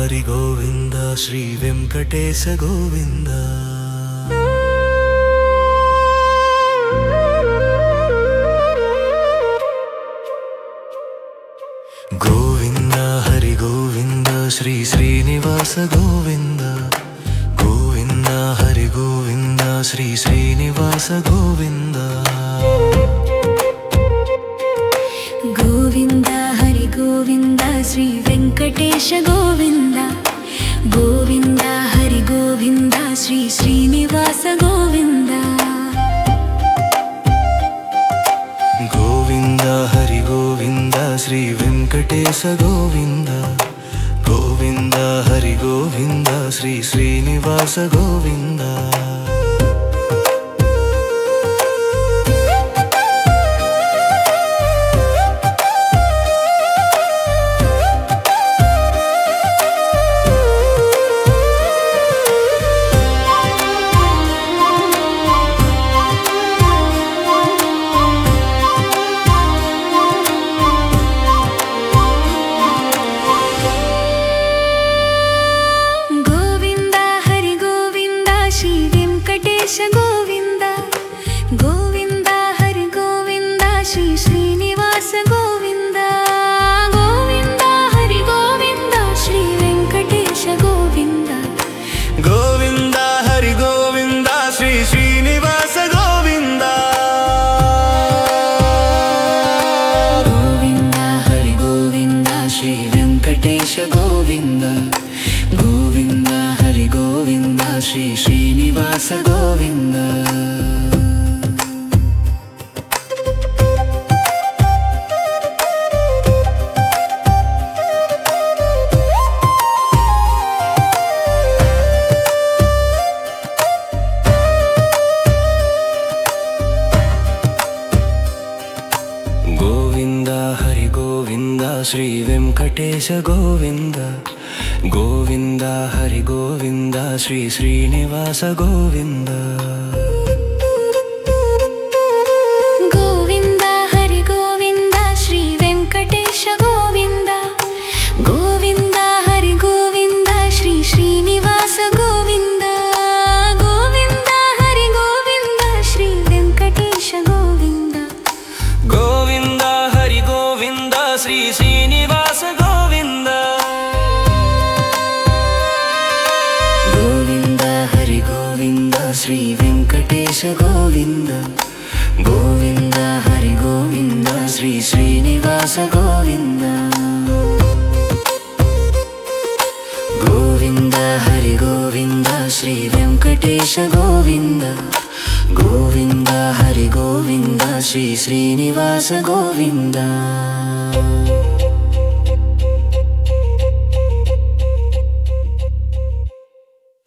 Hari Govinda Shri Venkatesha Govinda Govinda Hari Govinda Shri Srinivasa Govinda Govinda Hari Govinda Shri Srinivasa Govinda Govinda Hari Govinda Shri Venkatesha Govinda Govinda Hari Govinda Shri Srinivasa Govinda Govinda Hari Govinda Shri Venkatesha Govinda Govinda Hari Govinda Shri Srinivasa Govinda Govinda Hari Govinda Shri Venkatesha Govinda Govinda Hari Govinda Shri Srinivasa Govinda Govinda Hari Govinda Shri Venkatesha Govinda Govinda Hari Govinda Shri Srinivasa Govinda Govinda Hari Govinda Shri Venkatesha Govinda Govinda Hari Govinda Shri Srinivasa Govinda Govinda Hari Govinda Shri Venkatesha Govinda Govinda Hari Govinda Shri Srinivasa Govinda Govinda Hari Govinda Shri Venkatesha Govinda Govinda Hari Govinda Shri Srinivasa Govinda Govinda Hari Govinda Shri Venkatesha Govinda Govinda Hari Govinda Shri Srinivasa Govinda Govinda Hari Govinda Shri Venkatesha Govinda Govinda Hari Govinda Shri Srinivasa Govinda Govinda Hari Govinda Shri Venkatesha Govinda Govinda Hari Govinda Shri Srinivasa Govinda